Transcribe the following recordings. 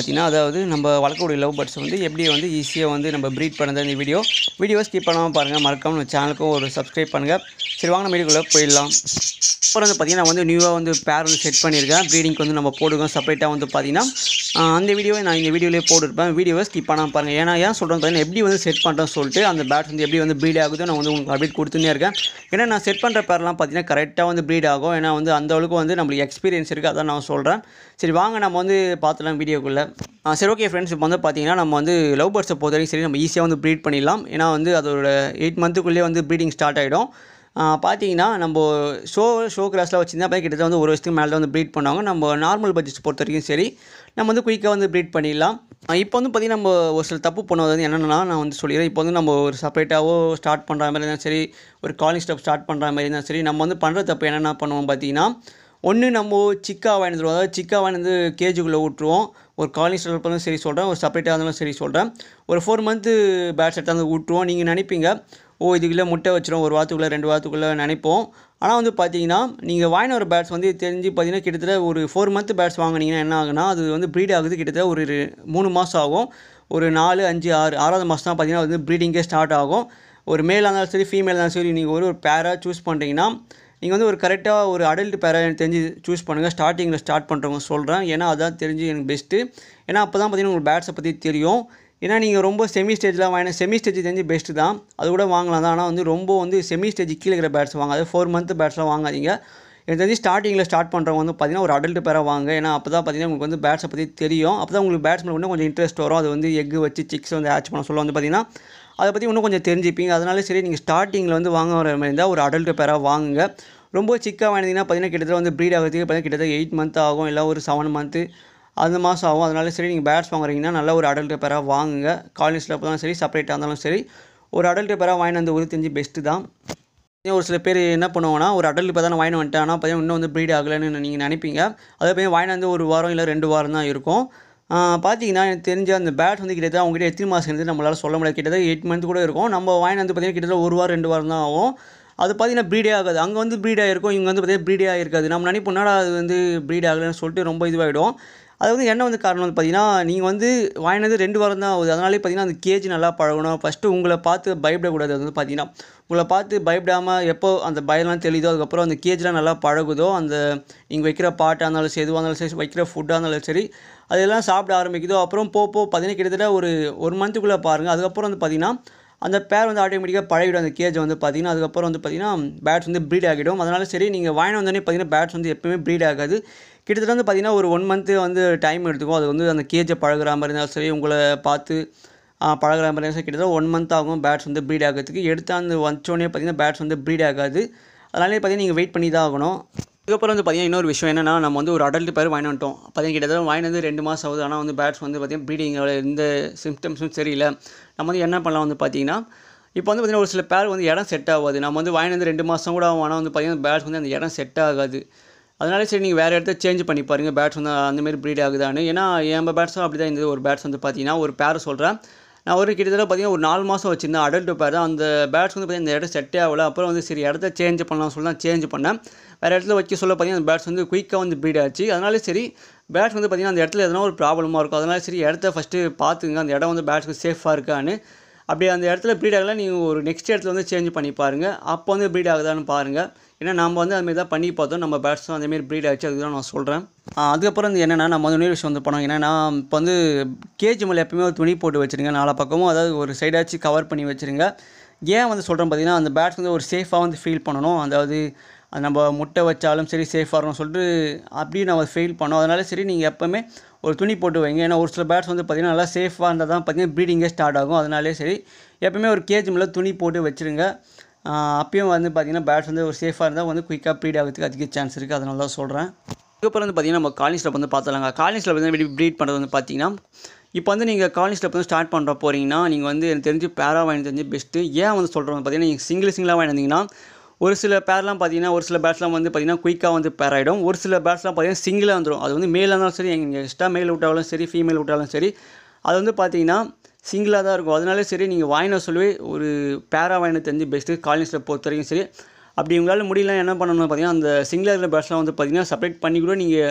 பார்த்தீங்கன்னா அதாவது நம்ம வளர்க்கக்கூடிய லவ் பேர்ட்ஸ் வந்து எப்படி வந்து ஈஸியாக வந்து நம்ம ப்ரீட் பண்ணுறது இந்த வீடியோ வீடியோ ஸ்கிப் பண்ணாமல் பாருங்கள் மறக்காம நம்ம சேனலுக்கும் ஒரு சப்ஸ்கிரைப் பண்ணுங்கள் சரி வாங்க நம்ம வீடியோக்குள்ளே போயிடலாம் அப்புறம் வந்து பார்த்தீங்கன்னா நான் வந்து நியூவாக வந்து பேர் வந்து செட் பண்ணியிருக்கேன் ப்ரீடிங்க்கு வந்து நம்ம போடுவோம் செப்பரேட்டாக வந்து பார்த்தீங்கன்னா ஆஹ் அந்த வீடியோவை நான் இந்த வீடியோலேயே போட்டுருப்பேன் வீடியோவை ஸ்கிப் பண்ணாமல் பாருங்கள் ஏன்னா ஏன் சொல்கிறேன் பார்த்தீங்கன்னா எப்படி வந்து செட் பண்ணுறேன்னு சொல்லிட்டு அந்த பேட்ஸ் வந்து எப்படி வந்து ப்ரீட் ஆகுதோ நான் வந்து உங்களுக்கு அப்டேட் கொடுத்துனே இருக்கேன் ஏன்னா நான் செட் பண்ணுற பேர்லாம் பார்த்தீங்கன்னா கரெக்டாக வந்து ப்ரீட் ஆகும் ஏன்னா வந்து அந்த அளவுக்கு வந்து நம்மளுக்கு எக்ஸ்பீரியன்ஸ் இருக்குது அதான் நான் சொல்கிறேன் சரி வாங்க நம்ம வந்து பார்த்துலாம் வீடியோக்குள்ளே சரி ஓகே ஃப்ரெண்ட்ஸ் இப்போ வந்து பார்த்தீங்கன்னா நம்ம வந்து லவ் பேர்ட்ஸை பொறுத்த வரைக்கும் சரி நம்ம ஈஸியாக வந்து ப்ரீட் பண்ணிடலாம் ஏன்னா வந்து அதோட எயிட் மந்த்துக்குள்ளேயே வந்து ப்ரீடிங் ஸ்டார்ட் ஆகிடும் பார்த்தீங்கன்னா நம்ம ஷோ ஷோ கிளாஸில் வச்சுருந்தா அப்போ கிட்டத்தட்ட வந்து ஒரு வருஷத்துக்கு மேலே வந்து ப்ரீட் பண்ணுவாங்க நம்ம நார்மல் பட்ஜெட்ஸ் பொறுத்த வரைக்கும் சரி நம்ம வந்து குயிக்காக வந்து ப்ரீட் பண்ணிடலாம் இப்போ வந்து பார்த்திங்கன்னா நம்ம ஒரு சில தப்பு பண்ணுவது வந்து என்னென்னா நான் வந்து சொல்லிடுறேன் இப்போ வந்து நம்ம ஒரு செப்பரேட்டாவோ ஸ்டார்ட் பண்ணுற மாதிரி இருந்தாலும் சரி ஒரு காலிங் ஸ்டெப் ஸ்டார்ட் பண்ணுற மாதிரி இருந்தாலும் சரி நம்ம வந்து பண்ணுற தப்பு என்னென்ன பண்ணுவோம் பார்த்தீங்கன்னா ஒன்று நம்ம சிக்கா வாங்கிடுவோம் அதாவது சிக்கா வாங்கினது கேஜுக்குள்ளே விட்ருவோம் ஒரு காலிங் ஸ்டெப் வந்து சரி சொல்கிறேன் ஒரு செப்பரேட்டாக இருந்தாலும் சரி சொல்கிறேன் ஒரு ஃபோர் மந்த்து பேட் செட்டாக வந்து விட்ருவோம் நீங்கள் நினைப்பீங்க ஓ இதுக்குள்ளே முட்டை வச்சிரும் ஒரு வாரத்துக்குள்ளே ரெண்டு வாரத்துக்குள்ளே நினைப்போம் ஆனால் வந்து பார்த்தீங்கன்னா நீங்கள் வாங்கின ஒரு பேட்ஸ் வந்து தெரிஞ்சு பார்த்தீங்கன்னா கிட்டத்தட்ட ஒரு ஃபோர் மந்த் பேட்ஸ் வாங்கினீங்கன்னா என்ன ஆகுனா அது வந்து ப்ரீட் ஆகுது கிட்டத்தட்ட ஒரு ரெ- மூணு மாதம் ஆகும் ஒரு நாலு அஞ்சு ஆறு ஆறாவது மாதம் தான் பார்த்தீங்கன்னா வந்து ப்ரீடிங்கே ஸ்டார்ட் ஆகும் ஒரு மேலாக இருந்தாலும் சரி ஃபீமேல் இருந்தாலும் சரி நீங்கள் ஒரு ஒரு பேராக சூஸ் பண்ணுறீங்கன்னா நீங்கள் வந்து ஒரு கரெக்டாக ஒரு அடல்ட் பேரை எனக்கு தெரிஞ்சு சூஸ் பண்ணுங்கள் ஸ்டார்டிங்கில் ஸ்டார்ட் பண்ணுறவங்க சொல்கிறேன் ஏன்னா அதான் தெரிஞ்சு எனக்கு பெஸ்ட்டு ஏன்னா அப்போ தான் பார்த்தீங்கன்னா உங்களுக்கு பேட்ஸை பற்றி தெரியும் ஏன்னா நீங்கள் ரொம்ப செமி ஸ்டேஜ்லாம் வாங்கின செமி ஸ்டேஜ் தெரிஞ்சு பெஸ்ட்டு தான் அது கூட வாங்கலாம் தான் ஆனால் வந்து ரொம்ப வந்து செமி ஸ்டேஜ் கீழே இருக்கிற பேட்ஸ் வாங்க அது ஃபோர் மந்த் பேட்ஸ்லாம் வாங்காதீங்க எனக்கு தெரிஞ்சு ஸ்டார்டிங்கில் ஸ்டார்ட் பண்ணுறவங்க வந்து பார்த்தீங்கன்னா ஒரு அடல்ட் பேராக வாங்க ஏன்னா அப்போ தான் பார்த்தீங்கன்னா உங்களுக்கு வந்து பேட்ஸை பற்றி தெரியும் அப்போ தான் உங்களுக்கு பேட்ஸ் மேலே இன்னும் கொஞ்சம் இன்ட்ரெஸ்ட் வரும் அது வந்து எக்கு வச்சு சிக்ஸ் வந்து ஆச் பண்ண சொல்ல வந்து பார்த்தீங்கன்னா அதை பற்றி இன்னும் கொஞ்சம் தெரிஞ்சுப்பீங்க அதனால சரி நீங்கள் ஸ்டார்டிங்கில் வந்து வாங்க வர மாதிரி இருந்தால் ஒரு அடல்ட் பேராக வாங்குங்க ரொம்ப சிக்காக வாங்கினீங்கன்னா பார்த்தீங்கன்னா கிட்டத்தட்ட வந்து ப்ரீட் ஆகிறதுக்கு பார்த்தீங்கன்னா கிட்டத்தட்ட எயிட் மந்த் ஆகும் இல்லை ஒரு செவன் மந்த்து அந்த மாதம் ஆகும் அதனால சரி நீங்கள் பேட்ஸ் வாங்குறீங்கன்னா நல்ல ஒரு அடல்ட் பேராக வாங்குங்க காலேஜில் தான் சரி செப்பரேட்டாக இருந்தாலும் சரி ஒரு அடல்ட் பேராக வாங்கிட்டு வந்து ஒரு தெரிஞ்சு பெஸ்ட்டு தான் ஏன் ஒரு சில பேர் என்ன பண்ணுவாங்கன்னா ஒரு அடல்ட் இப்போ தானே வாங்கி வந்துட்டேன் ஆனால் பார்த்தீங்கன்னா இன்னும் வந்து ப்ரீட் ஆகலைன்னு நீங்கள் நினைப்பீங்க அதே போய் வாங்கி வந்து ஒரு வாரம் இல்லை ரெண்டு வாரம் தான் இருக்கும் ஆஹ் பார்த்தீங்கன்னா எனக்கு தெரிஞ்ச அந்த பேட் வந்து கிட்டத்தட்ட அவங்ககிட்ட எத்தனை மாதம் இருந்து நம்மளால் சொல்ல முடியாது கிட்டத்தட்ட எயிட் மந்த் கூட இருக்கும் நம்ம வாங்கி வந்து பார்த்தீங்கன்னா கிட்டத்தட்ட ஒரு வாரம் ரெண்டு வாரம் தான் ஆகும் அது பார்த்தீங்கன்னா ப்ரீடே ஆகாது அங்கே வந்து ப்ரீட் ஆகிருக்கும் இங்கே வந்து பார்த்தீங்கன்னா ப்ரீடே ஆகிருக்காது நம்ம நினைப்போம் என்னடா அது வந்து ப்ரீட் ஆகலைன்னு சொல்லிட்டு ரொம்ப இதுவாகிடும் அது வந்து என்ன வந்து காரணம் வந்து பார்த்தீங்கன்னா நீங்கள் வந்து வாங்கினது ரெண்டு வாரம் தான் ஆகுது அதனாலே பார்த்தீங்கன்னா அந்த கேஜ் நல்லா பழகணும் ஃபஸ்ட்டு உங்களை பார்த்து பயப்படக்கூடாது அது வந்து பார்த்தீங்கன்னா உங்களை பார்த்து பயப்படாமல் எப்போ அந்த பயம்லாம் தெளிதோ அதுக்கப்புறம் அந்த கேஜ்லாம் நல்லா பழகுதோ அந்த நீங்கள் வைக்கிற பாட்டாக இருந்தாலும் சரி எதுவாக இருந்தாலும் சரி வைக்கிற ஃபுட்டாக இருந்தாலும் சரி அதெல்லாம் சாப்பிட ஆரம்பிக்குதோ அப்புறம் போ போ பார்த்தீங்கன்னா கிட்டத்தட்ட ஒரு ஒரு மந்த்துக்குள்ளே பாருங்கள் அதுக்கப்புறம் வந்து பார்த்தீங்கன்னா அந்த பேர் வந்து ஆட்டோமேட்டிக்காக பழகிடும் அந்த கேஜ் வந்து பார்த்தீங்கன்னா அதுக்கப்புறம் வந்து பார்த்தீங்கன்னா பேட்ஸ் வந்து ப்ரீட் ஆகிடும் அதனால சரி நீங்கள் வாங்கின வந்தோடனே பார்த்தீங்கன்னா பேட்ஸ் வந்து எப்பவுமே ப்ரீட் ஆகாது கிட்டத்தட்ட வந்து பார்த்தீங்கன்னா ஒரு ஒன் மந்த்து வந்து டைம் எடுத்துக்கும் அது வந்து அந்த கேஜை பழகுற மாதிரி இருந்தாலும் சரி உங்களை பார்த்து ஆ, பழகுற மாதிரி இருந்தாலும் சரி கிட்டத்தட்ட ஒன் மந்த் ஆகும் பேட்ஸ் வந்து ப்ரீட் ஆகிறதுக்கு எடுத்து அந்த வந்தோடனே பார்த்தீங்கன்னா பேட்ஸ் வந்து ப்ரீட் ஆகாது அதனாலே பார்த்தீங்கன்னா நீங்கள் வெயிட் பண்ணி தான் ஆகணும் அதுக்கப்புறம் வந்து பார்த்தீங்கன்னா இன்னொரு விஷயம் என்னன்னா நம்ம வந்து ஒரு அடல்ட் பேர் வாங்கி வந்துட்டோம் பார்த்தீங்கன்னா கிட்டத்தட்ட வாங்கினது ரெண்டு மாதம் ஆகுது ஆனால் வந்து பேட்ஸ் வந்து பார்த்தீங்கன்னா ப்ரீடிங் எந்த சிம்டம்ஸும் சரியில்லை நம்ம வந்து என்ன பண்ணலாம் வந்து பார்த்தீங்கன்னா இப்போ வந்து பார்த்தீங்கன்னா ஒரு சில பேர் வந்து இடம் செட் ஆகாது நம்ம வந்து வாங்கினது ரெண்டு மாதம் கூட ஆகும் ஆனால் வந்து பார்த்தீங்கன்னா பேட்ஸ் வந்து அந்த இடம் செட் ஆகாது அதனால சரி நீங்கள் வேறு இடத்த சேஞ்ச் பண்ணி பாருங்கள் பேட்ஸ் வந்து அந்தமாரி ப்ரீட் ஆகுதான்னு ஏன்னா என் பேட்ஸும் அப்படி தான் இருந்தது ஒரு பேட்ஸ் வந்து பார்த்தீங்கன்னா ஒரு பேர் சொல்கிறேன் நான் ஒரு கிட்டத்தட்ட பார்த்தீங்கன்னா ஒரு நாலு மாதம் வச்சிருந்தேன் அடல்ட் பேர் தான் அந்த பேட்ஸ் வந்து பார்த்தீங்கன்னா இந்த இடம் செட்டே ஆகல அப்புறம் வந்து சரி இடத்த சேஞ்ச் பண்ணலாம் சொல்லி தான் சேஞ்ச் பண்ணேன் வேறு இடத்துல வைக்க சொல்ல பார்த்தீங்கன்னா அந்த பேட்ஸ் வந்து குயிக்காக வந்து ப்ரீட் ஆச்சு அதனால சரி பேட்ஸ் வந்து பார்த்தீங்கன்னா அந்த இடத்துல எதனா ஒரு ப்ராப்ளமாக இருக்கும் அதனால சரி இடத்த ஃபஸ்ட்டு பார்த்துங்க அந்த இடம் வந்து பேட்ஸ்க்கு சேஃபாக இருக்கான்னு அப்படி அந்த இடத்துல ப்ரீட் ஆகலாம் நீங்கள் ஒரு நெக்ஸ்ட் இடத்துல வந்து சேஞ்ச் பண்ணி பாருங்கள் அப்போ வந்து ப்ரீட் ஆகுதான்னு பாருங்கள் ஏன்னா நம்ம வந்து அதுமாரி தான் பண்ணி பார்த்தோம் நம்ம பேட்ஸும் அதேமாரி ப்ரீட் ஆச்சு அதுக்கு தான் நான் சொல்கிறேன் அதுக்கப்புறம் வந்து என்னென்னா நம்ம வந்து இன்னொரு விஷயம் வந்து பண்ணோம் என்னென்னா இப்போ வந்து கேஜ் மேலே எப்பயுமே ஒரு துணி போட்டு வச்சுருங்க நாலா பக்கமும் அதாவது ஒரு சைடாச்சும் கவர் பண்ணி வச்சுருங்க ஏன் வந்து சொல்கிறேன் பார்த்தீங்கன்னா அந்த பேட்ஸ் வந்து ஒரு சேஃபாக வந்து ஃபீல் பண்ணணும் அதாவது அது நம்ம முட்டை வச்சாலும் சரி சேஃபாக இருக்கணும் சொல்லிட்டு அப்படி நம்ம ஃபீல் பண்ணோம் அதனால சரி நீங்கள் எப்போவுமே ஒரு துணி போட்டு வைங்க ஏன்னா ஒரு சில பேட்ஸ் வந்து பார்த்திங்கன்னா நல்லா சேஃபாக இருந்தால் தான் பார்த்தீங்கன்னா ப்ரீடிங்கே ஸ்டார்ட் ஆகும் அதனாலே சரி எப்பவுமே ஒரு கேஜ் மேலே துணி போட்டு வச்சுருங்க ஆஹ் அப்பயும் வந்து பார்த்திங்கன்னா பேட்ஸ் வந்து ஒரு சேஃபாக இருந்தால் வந்து குயிக்காக ப்ரீட் ஆகிறதுக்கு அதிக சான்ஸ் இருக்குது அதனால தான் சொல்கிறேன் அதுக்கப்புறம் வந்து பார்த்திங்கன்னா நம்ம காலேஜ் ஸ்டெப் வந்து பார்த்தலாங்க காலேஜ் ஸ்டெப் வந்து எப்படி ப்ரீட் பண்ணுறது வந்து பார்த்தீங்கன்னா இப்போ வந்து நீங்கள் காலேஜ் ஸ்டெப் வந்து ஸ்டார்ட் பண்ணுற போகிறீங்கன்னா நீங்கள் வந்து எனக்கு தெரிஞ்சு பேரா வாங்கி தெரிஞ்சு பெஸ்ட்டு ஏன் வந்து சொல்கிறோம் பார்த்தீங்கன்னா நீங்கள் சிங்கிள் சிங்கிளாக வாங்கி வந்தீங்கன்னா ஒரு சில பேர்லாம் பார்த்தீங்கன்னா ஒரு சில பேட்ஸ்லாம் வந்து பார்த்தீங்கன்னா குயிக்காக வந்து பேர் ஆகிடும் ஒரு சில பேட்ஸ்லாம் பார்த்தீங்கன்னா சிங்கிளாக வந்துடும் அது வந்து மேலாக இருந்தாலும் சரி எங்கள் எக்ஸ்ட்ரா மேல் விட்டாலும் சரி ஃபீமேல் விட்டாலும் சரி அது வந்து பார்த்தீங்கன்னா சிங்கிளாக தான் இருக்கும் அதனால சரி நீங்கள் வாங்கின சொல்லவே ஒரு பேரா வாங்கின தெரிஞ்சு பெஸ்ட்டு காலேஜில் பொறுத்த வரைக்கும் சரி அப்படி உங்களால் முடியல என்ன பண்ணணும் பார்த்தீங்கன்னா அந்த சிங்கிளாக இருக்கிற பேட்ஸ்லாம் வந்து பார்த்தீங்கன்னா செப்பரேட் பண்ணி கூட நீங்கள்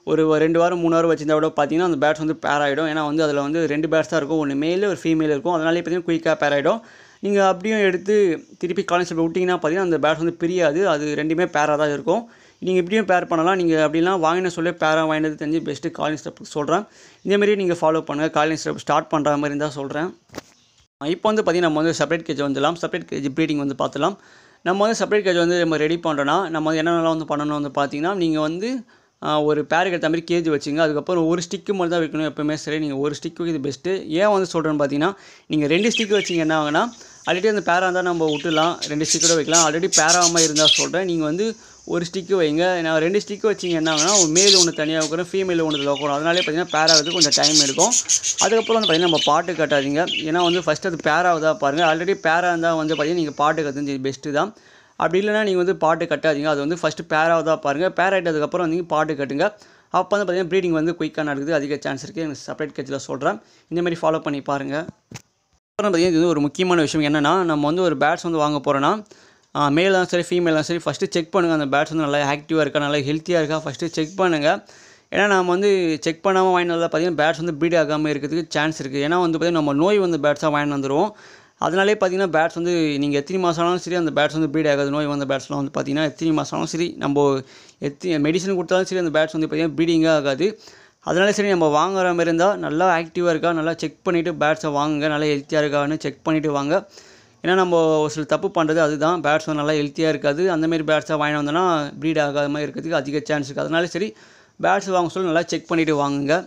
ஒரு ரெண்டு வாரம் மூணு வாரம் வச்சிருந்தா கூட பார்த்தீங்கன்னா அந்த பேட்ஸ் வந்து பேர் ஆகிடும் ஏன்னா வந்து அதில் வந்து ரெண்டு பேட்ஸ் தான் இருக்கும் ஒன்று மேல் ஒரு ஃபீமேல் இருக்கும் அதனாலே பார்த்தீங்கன்னா குயிக்காக பேர் ஆகிடும் நீங்கள் அப்படியும் எடுத்து திருப்பி காலேஜ் விட்டிங்கன்னா பார்த்தீங்கன்னா அந்த பேட்ஸ் வந்து பிரியாது அது ரெண்டுமே பேராக தான் இருக்கும் நீங்கள் இப்படியும் பேர் பண்ணலாம் நீங்கள் அப்படிலாம் வாங்கின சொல்லி பேராக வாங்கினது தெரிஞ்சு பெஸ்ட்டு காலிங் ஸ்டெப் சொல்கிறேன் இதேமாரி நீங்கள் ஃபாலோ பண்ணுங்கள் காலிங் ஸ்டெப் ஸ்டார்ட் பண்ணுற மாதிரி இருந்தால் சொல்கிறேன் இப்போ வந்து பார்த்திங்கன்னா நம்ம வந்து செப்பரேட் கேஜ் வந்துடலாம் செப்பரேட் கேஜ் ப்ரீடிங் வந்து பார்த்துலாம் நம்ம வந்து செப்பரேட் கேஜ் வந்து நம்ம ரெடி பண்ணுறோன்னா நம்ம வந்து என்னென்னலாம் வந்து பண்ணணும் வந்து பார்த்தீங்கன்னா நீங்கள் வந்து ஆஹ், ஒரு பேருக்கு ஏற்ற மாதிரி கேஜ் வச்சுங்க அதுக்கப்புறம் ஒரு ஸ்டிக்கு மட்டும் தான் வைக்கணும் எப்போவுமே சரி நீங்கள் ஒரு ஸ்டிக்கு இது பெஸ்ட்டு ஏன் வந்து சொல்கிறேன்னு பார்த்தீங்கன்னா நீங்கள் ரெண்டு ஸ்டிக்கு வச்சிங்க என்ன ஆகுனா ஆல்ரெடி அந்த பேராக இருந்தால் நம்ம விட்டுலாம் ரெண்டு ஸ்டிக் கூட வைக்கலாம் ஆல்ரெடி பேராகாமல் இருந்தால் சொல்கிறேன் நீங்கள் வந்து ஒரு ஸ்டிக்கு வைங்க நான் ரெண்டு ஸ்டிக்கு வச்சிங்க என்ன ஆகுனா ஒரு மேல் ஒன்று தனியாக வைக்கிறோம் ஃபீமேல் ஒன்று வைக்கணும் அதனாலே பார்த்தீங்கன்னா பேர் ஆகிறதுக்கு கொஞ்சம் டைம் எடுக்கும் அதுக்கப்புறம் வந்து பார்த்தீங்கன்னா நம்ம பாட்டு கட்டாதீங்க ஏன்னா வந்து ஃபஸ்ட்டு அது பேர் ஆகுதா பாருங்கள் ஆல்ரெடி பேராக இருந்தால் வந்து பார்த்தீங்கன்னா நீங்கள் பாட்டு கற்றுஞ்சு பெஸ்ட்டு தான் அப்படி இல்லைனா நீங்கள் வந்து பாட்டு கட்டாதீங்க அது வந்து ஃபஸ்ட்டு பேர் ஆகுதா பாருங்கள் பேர் ஆகிட்டதுக்கப்புறம் நீங்கள் பாட்டு கட்டுங்க அப்போ வந்து பார்த்தீங்கன்னா ப்ரீடிங் வந்து குயிக்காக நடக்குது அதிக சான்ஸ் இருக்குது எனக்கு செப்பரேட் கட்சியில் சொல்கிறேன் இந்த மாதிரி ஃபாலோ பண்ணி பாருங்கள் அப்புறம் பார்த்தீங்கன்னா இது ஒரு முக்கியமான விஷயம் என்னென்னா நம்ம வந்து ஒரு பேட்ஸ் வந்து வாங்க போகிறோன்னா மேல் தான் சரி ஃபீமேல் தான் சரி ஃபஸ்ட்டு செக் பண்ணுங்கள் அந்த பேட்ஸ் வந்து நல்லா ஆக்டிவாக இருக்கா நல்லா ஹெல்த்தியாக இருக்கா ஃபஸ்ட்டு செக் பண்ணுங்கள் ஏன்னா நம்ம வந்து செக் பண்ணாமல் வாங்கிட்டு வந்தால் பார்த்தீங்கன்னா பேட்ஸ் வந்து ப்ரீட் ஆகாமல் இருக்கிறதுக்கு சான்ஸ் இருக்குது ஏன்னா வந்து பார்த்தீங்கன்னா நம்ம நோய் வந்து பேட்ஸாக வாங்கிட்டு வந்துடுவோம் அதனாலே பார்த்தீங்கன்னா பேட்ஸ் வந்து நீங்கள் எத்தனை மாதம் ஆனாலும் சரி அந்த பேட்ஸ் வந்து ப்ரீட் ஆகாது நோய் வந்த பேட்ஸ்லாம் வந்து பார்த்தீங்கன்னா எத்தனை மாதம் ஆனாலும் சரி நம்ம எத்தனை மெடிசன் கொடுத்தாலும் சரி அந்த பேட்ஸ் வந்து பார்த்தீங்கன்னா ப்ரீடிங்காக ஆகாது அதனால சரி நம்ம வாங்குற மாதிரி இருந்தால் நல்லா ஆக்டிவாக இருக்கா நல்லா செக் பண்ணிவிட்டு பேட்ஸை வாங்குங்க நல்லா ஹெல்த்தியாக இருக்கான்னு செக் பண்ணிவிட்டு வாங்க ஏன்னா நம்ம ஒரு சில தப்பு பண்ணுறது அதுதான் பேட்ஸ் வந்து நல்லா ஹெல்த்தியாக இருக்காது அந்தமாரி பேட்ஸாக வாங்கி வந்தோன்னா ப்ரீட் ஆகாத மாதிரி இருக்கிறதுக்கு அதிக சான்ஸ் இருக்குது அதனால சரி பேட்ஸ் வாங்க சொல்லி நல்லா செக் பண்ணிவிட்டு வாங்குங்க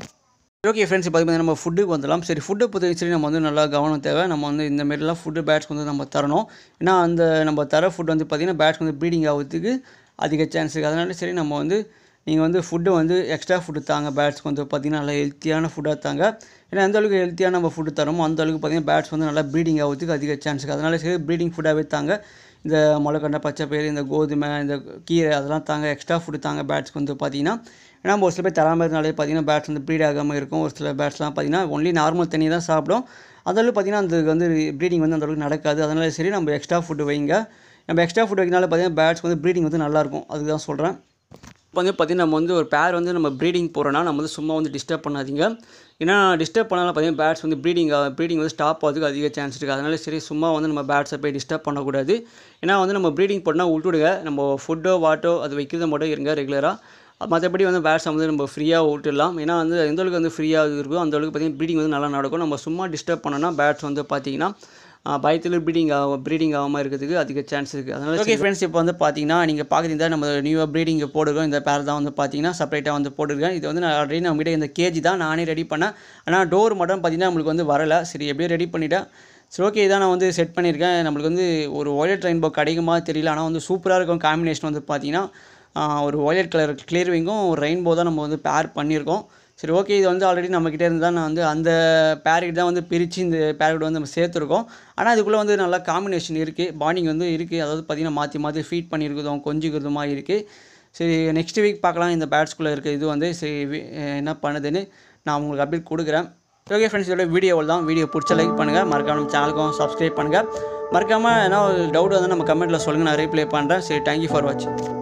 ஓகே ஃப்ரெண்ட்ஸ் இப்போ பார்த்தீங்கன்னா நம்ம ஃபுட்டுக்கு வந்துடலாம் சரி ஃபுட்டை பொறுத்த சரி நம்ம வந்து நல்லா கவனம் தேவை நம்ம வந்து இந்த மாதிரிலாம் ஃபுட்டு பேட்ஸ்க்கு வந்து நம்ம தரணும் ஏன்னா அந்த நம்ம தர ஃபுட் வந்து பார்த்திங்கன்னா பேட்ஸ்க்கு வந்து ப்ரீடிங் ஆகிறதுக்கு அதிக சான்ஸ் இருக்குது அதனால சரி நம்ம வந்து நீங்கள் வந்து ஃபுட்டு வந்து எக்ஸ்ட்ரா ஃபுட்டு தாங்க பேட்ஸ்க்கு வந்து பார்த்திங்கன்னா நல்லா ஹெல்த்தியான ஃபுட்டாக தாங்க ஏன்னா எந்த அளவுக்கு ஹெல்த்தியான நம்ம ஃபுட்டு தரோமோ அந்த அளவுக்கு பார்த்திங்கன்னா பேட்ஸ் வந்து நல்லா ப்ரீடிங் ஆகிறதுக்கு அதிக சான்ஸ் இருக்குது அதனால சரி ப்ரீடிங் ஃபுட்டாகவே தாங்க இந்த முளைக்கண்டை பச்சை பயிறு இந்த கோதுமை இந்த கீரை அதெல்லாம் தாங்க எக்ஸ்ட்ரா ஃபுட்டு தாங்க பேட்ஸ்க்கு வந்து பார்த்திங்கன்னா ஏன்னா நம்ம ஒரு சில பேர் தராமல் இருந்தாலே பார்த்தீங்கன்னா பேட்ஸ் வந்து ப்ரீட் ஆகாமல் இருக்கும் ஒரு சில பேட்ஸ்லாம் பார்த்தீங்கன்னா ஒன்லி நார்மல் தண்ணி தான் சாப்பிடும் அதளவுக்கு பார்த்தீங்கன்னா அந்த வந்து ப்ரீடிங் வந்து அந்த அளவுக்கு நடக்காது அதனால சரி நம்ம எக்ஸ்ட்ரா ஃபுட்டு வைங்க நம்ம எக்ஸ்ட்ரா ஃபுட் வைக்கனால பார்த்தீங்கன்னா பேட்ஸ்க்கு வந்து ப்ரீடிங் வந்து நல்லாயிருக்கும் அதுக்கு தான் சொல்கிறேன் இப்போ வந்து பார்த்திங்கன்னா நம்ம வந்து ஒரு பேர் வந்து நம்ம ப்ரீடிங் போகிறோன்னா நம்ம வந்து சும்மா வந்து டிஸ்டர்ப் பண்ணாதீங்க ஏன்னா டிஸ்டர்ப் பண்ணாலும் பார்த்தீங்கன்னா பேட்ஸ் வந்து ப்ரீடிங் ப்ரீடிங் வந்து ஸ்டாப் ஆகிறதுக்கு அதிக சான்ஸ் இருக்குது அதனால சரி சும்மா வந்து நம்ம பேட்ஸை போய் டிஸ்டர்ப் பண்ணக்கூடாது ஏன்னா வந்து நம்ம ப்ரீடிங் போட்டால் விட்டுடுங்க நம்ம ஃபுட்டோ வாட்டோ அது வைக்கிறத மட்டும் இருங்க ரெகுலராக மற்றபடி வந்து பேட்ஸை வந்து நம்ம ஃப்ரீயாக விட்டுடலாம் ஏன்னா வந்து எந்த அளவுக்கு வந்து ஃப்ரீயாக இருக்கோ அந்த அளவுக்கு பார்த்தீங்கன்னா ப்ரீடிங் வந்து நல்லா நடக்கும் நம்ம சும்மா டிஸ்டர்ப் பண்ணோன்னா பேட்ஸ் வந்து பார்த்தீங்கன்னா பயத்தில் ப்ரீடிங் ஆகும் ப்ரீடிங் ஆகாமல் இருக்கிறதுக்கு அதிக சான்ஸ் இருக்குது அதனால் ஓகே ஃப்ரெண்ட்ஸ் இப்போ வந்து பார்த்தீங்கன்னா நீங்கள் பார்க்குறீங்க நம்ம நியூவாக ப்ரீடிங் போட்டுருக்கோம் இந்த பேர் தான் வந்து பார்த்தீங்கன்னா செப்பரேட்டாக வந்து போட்டுருக்கேன் இது வந்து நான் ஆல்ரெடி நம்மகிட்ட இந்த கேஜி தான் நானே ரெடி பண்ணேன் ஆனால் டோர் மட்டும் பார்த்தீங்கன்னா நம்மளுக்கு வந்து வரலை சரி எப்படியும் ரெடி பண்ணிட்டேன் சரி ஓகே இதான் நான் வந்து செட் பண்ணியிருக்கேன் நம்மளுக்கு வந்து ஒரு ஒயலட் ரெயின்போ கிடைக்குமா தெரியல ஆனால் வந்து சூப்பராக இருக்கும் காம்பினேஷன் வந்து பார்த்தீங்கன்னா ஆஹ் ஒரு ஒயலட் கலர் கிளியர்விங்கும் ஒரு ரெயின்போ தான் நம்ம வந்து பேர் பண்ணியிருக்கோம் சரி ஓகே இது வந்து ஆல்ரெடி நம்மக்கிட்ட இருந்து தான் நான் வந்து அந்த பேரெட் தான் வந்து பிரித்து இந்த பேரெட் வந்து நம்ம சேர்த்துருக்கோம் ஆனால் அதுக்குள்ளே வந்து நல்லா காம்பினேஷன் இருக்குது பாண்டிங் வந்து இருக்குது அதாவது பார்த்திங்கன்னா மாற்றி மாற்றி ஃபீட் பண்ணியிருக்கிறதும் கொஞ்சிக்கிறதுமா இருக்குது சரி நெக்ஸ்ட் வீக் பார்க்கலாம் இந்த பேட்ஸ்குள்ளே இருக்க இது வந்து சரி வி- என்ன பண்ணுதுன்னு நான் உங்களுக்கு அப்டேட் கொடுக்குறேன் ஓகே ஃப்ரெண்ட்ஸ் இதோட வீடியோவில் தான் வீடியோ பிடிச்ச லைக் பண்ணுங்கள் மறக்காம நம்ம சேனலுக்கும் சப்ஸ்கிரைப் பண்ணுங்கள் மறக்காமல் என்ன டவுட் வந்து நம்ம கமெண்ட்டில் சொல்லுங்கள் நான் ரீப்ளை பண்ணுறேன் சரி தேங்க்யூ ஃபார் வாட்சிங்